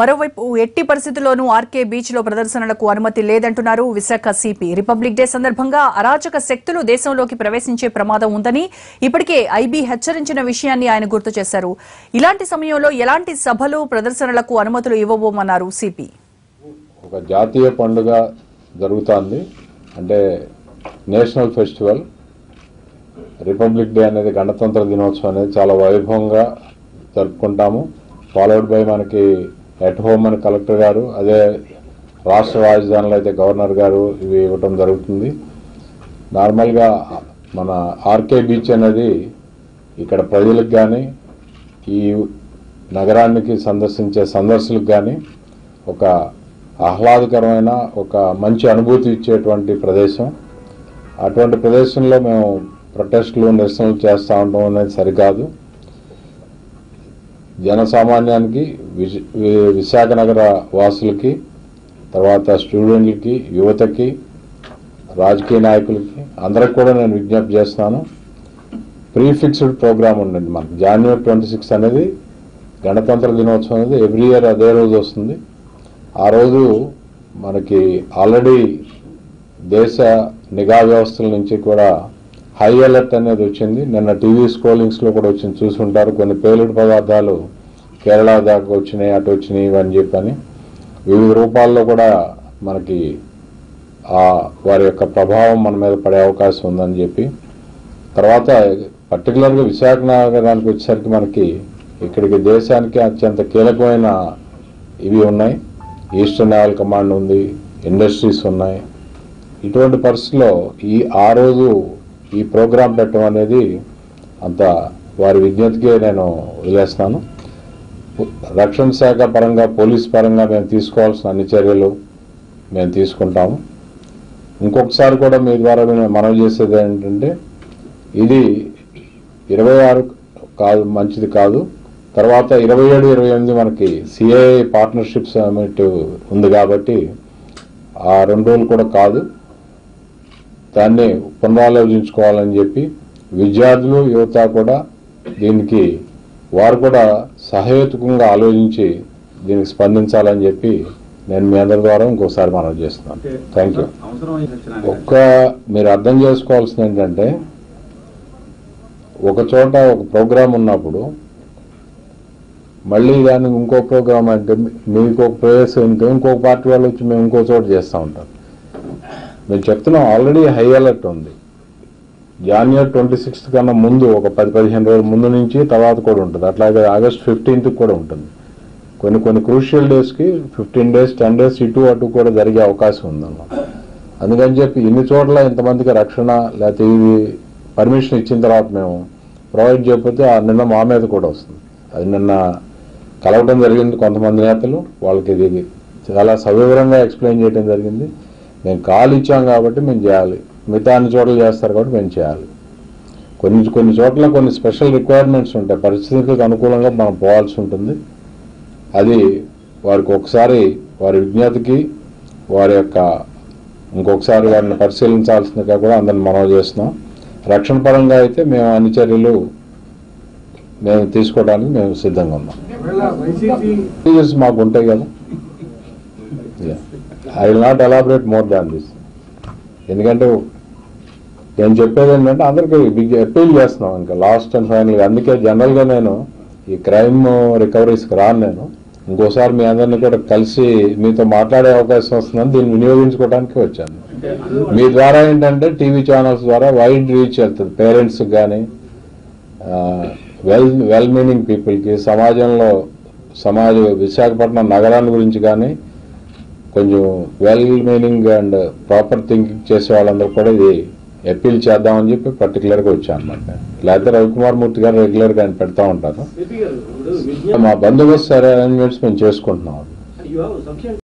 మరోవైపు ఎట్టి పరిస్థితుల్లోనూ ఆర్కే బీచ్ లో ప్రదర్శనలకు అనుమతి లేదంటున్నారు విశాఖ సిపి రిపబ్లిక్ డే సందర్భంగా అరాచక శక్తులు దేశంలోకి ప్రవేశించే ప్రమాదం ఉందని ఇప్పటికే ఐబీ హెచ్చరించిన విషయాన్ని ఆయన గుర్తు చేశారు ఇలాంటి సమయంలో ఎలాంటి సభలు ప్రదర్శనలకు అనుమతులు ఇవ్వబోమన్నారు సిపి ఒక జాతీయ పండుగ జరుగుతోంది అంటే నేషనల్ ఫెస్టివల్ రిపబ్లిక్ డే అనేది గణతంత్ర దినోత్సవం అనేది చాలా వైభవంగా జరుపుకుంటాము ఫాలోడ్ బై మనకి ఎట్ హోమ్ అని కలెక్టర్ గారు అదే రాష్ట్ర రాజధానిలో అయితే గవర్నర్ గారు ఇవి ఇవ్వటం జరుగుతుంది నార్మల్గా మన ఆర్కే బీచ్ అనేది ఇక్కడ ప్రజలకు కానీ ఈ నగరానికి సందర్శించే సందర్శకులకు కానీ ఒక ఆహ్లాదకరమైన ఒక మంచి అనుభూతి ఇచ్చేటువంటి ప్రదేశం అటువంటి ప్రదేశంలో మేము ప్రొటెస్టులు నిరసనలు చేస్తూ ఉండడం అనేది సరికాదు జనసామాన్యానికి విశ- వి- విశాఖ నగర వాసులకి తర్వాత స్టూడెంట్లకి యువతకి రాజకీయ నాయకులకి అందరికి కూడా నేను విజ్ఞప్తి చేస్తున్నాను ప్రీ ఫిక్స్డ్ ప్రోగ్రామ్ ఉండండి మనకి జనవరి ట్వంటీ సిక్స్ అనేది గణతంత్ర దినోత్సవం అనేది ఎవ్రీ ఇయర్ అదే రోజు వస్తుంది ఆ రోజు మనకి ఆల్రెడీ దేశ నిఘా వ్యవస్థల నుంచి కూడా హై అలర్ట్ అనేది వచ్చింది నిన్న టీవీ స్క్రోలింగ్స్లో కూడా వచ్చింది చూసుంటారు కొన్ని పేలుడు పదార్థాలు కేరళ దాకా వచ్చినాయి అటు వచ్చినాయి ఇవని చెప్పని వివిధ రూపాల్లో కూడా మనకి ఆ వారి యొక్క ప్రభావం మన మీద పడే అవకాశం ఉందని చెప్పి తర్వాత పర్టికులర్గా విశాఖ నగరానికి వచ్చేసరికి మనకి ఇక్కడికి దేశానికి అత్యంత కీలకమైన ఇవి ఉన్నాయి ఈస్టర్న్ నేవల్ కమాండ్ ఉంది ఇండస్ట్రీస్ ఉన్నాయి ఇటువంటి పరిస్థితుల్లో ఈ ఆ రోజు ఈ ప్రోగ్రాం పెట్టడం అనేది అంత వారి విజ్ఞతకే నేను వదిలేస్తాను రక్షణ శాఖ పరంగా పోలీస్ పరంగా మేము తీసుకోవాల్సిన అన్ని చర్యలు మేము తీసుకుంటాము ఇంకొకసారి కూడా మీ ద్వారా నేను మనవి చేసేది ఏంటంటే ఇది ఇరవై ఆరు కాదు మంచిది కాదు తర్వాత ఇరవై ఏడు ఇరవై ఎనిమిది మనకి సిఐ పార్ట్నర్షిప్ సమిట్ ఉంది కాబట్టి ఆ రెండు రోజులు కూడా కాదు దాన్ని పునరాలోచించుకోవాలని చెప్పి విద్యార్థులు యువత కూడా దీనికి వారు కూడా సహేతుకంగా ఆలోచించి దీనికి స్పందించాలని చెప్పి నేను మీ అందరి ద్వారా ఇంకోసారి మనవి చేస్తున్నాను థ్యాంక్ యూ అవసరం ఒక్క మీరు అర్థం చేసుకోవాల్సింది ఏంటంటే ఒక చోట ఒక ప్రోగ్రాం ఉన్నప్పుడు మళ్ళీ దానికి ఇంకో ప్రోగ్రామ్ అంటే మీకు ఒక ప్లేస్ ఉంటే ఇంకొక పార్టీ వాళ్ళు వచ్చి మేము ఇంకో చోట చేస్తూ ఉంటాం మేము చెప్తున్నాం ఆల్రెడీ హై అలర్ట్ ఉంది జాన్వరి ట్వంటీ సిక్స్త్ కన్నా ముందు ఒక పది పదిహేను రోజుల ముందు నుంచి తర్వాత కూడా ఉంటుంది అట్లాగే ఆగస్ట్ ఫిఫ్టీన్త్ కూడా ఉంటుంది కొన్ని కొన్ని క్రూషియల్ డేస్కి ఫిఫ్టీన్ డేస్ టెన్ డేస్ ఇటు అటు కూడా జరిగే అవకాశం ఉందన్నమాట అందుకని చెప్పి ఇన్ని చోట్ల ఇంతమందికి రక్షణ లేకపోతే ఇవి పర్మిషన్ ఇచ్చిన తర్వాత మేము ప్రొవైడ్ చేయకపోతే ఆ నిన్న మా మీద కూడా వస్తుంది అది నిన్న కలవటం జరిగింది కొంతమంది నేతలు వాళ్ళకి ఇది చాలా సవివరంగా ఎక్స్ప్లెయిన్ చేయడం జరిగింది మేము కాల్ ఇచ్చాం కాబట్టి మేము చేయాలి మిగతా అన్ని చోట్ల చేస్తారు కాబట్టి మేము చేయాలి కొన్ని కొన్ని చోట్ల కొన్ని స్పెషల్ రిక్వైర్మెంట్స్ ఉంటాయి పరిస్థితులకు అనుకూలంగా మనం పోవాల్సి ఉంటుంది అది వారికి ఒకసారి వారి విజ్ఞతకి వారి యొక్క ఇంకొకసారి వారిని పరిశీలించాల్సిందిగా కూడా అందరిని మనవి చేస్తున్నాం రక్షణ పరంగా అయితే మేము అన్ని చర్యలు మేము తీసుకోవడానికి మేము సిద్ధంగా ఉన్నాం Procedures మాకు ఉంటాయి కదా I will not elaborate more than this ఎందుకంటే నేను చెప్పేది ఏంటంటే అందరికీ బిగ్ అప్పీల్ చేస్తున్నాం ఇంకా లాస్ట్ అండ్ ఫైనల్ అందుకే జనరల్గా నేను ఈ క్రైమ్ రికవరీస్కి రాను నేను ఇంకోసారి మీ అందరినీ కూడా కలిసి మీతో మాట్లాడే అవకాశం వస్తుందని దీన్ని వినియోగించుకోవడానికి వచ్చాను మీ ద్వారా ఏంటంటే టీవీ ఛానల్స్ ద్వారా వైడ్ రీచ్ వెళ్తుంది పేరెంట్స్కి కానీ వెల్ వెల్ మీనింగ్ పీపుల్కి సమాజంలో సమాజ విశాఖపట్నం నగరాన్ని గురించి కానీ కొంచెం well meaning and proper thinking చేసే వాళ్ళందరూ కూడా ఇది అప్పీల్ చేద్దామని చెప్పి పర్టికులర్గా వచ్చాను అనమాట లేకపోతే రవికుమార్ మూర్తి గారు రెగ్యులర్గా ఆయన పెడతా ఉంటారు సిపి గారు ఇప్పుడు విజ్ఞప్తి మా బందోబస్తు అరేంజ్మెంట్స్ మేము చేసుకుంటున్నాం you have sufficient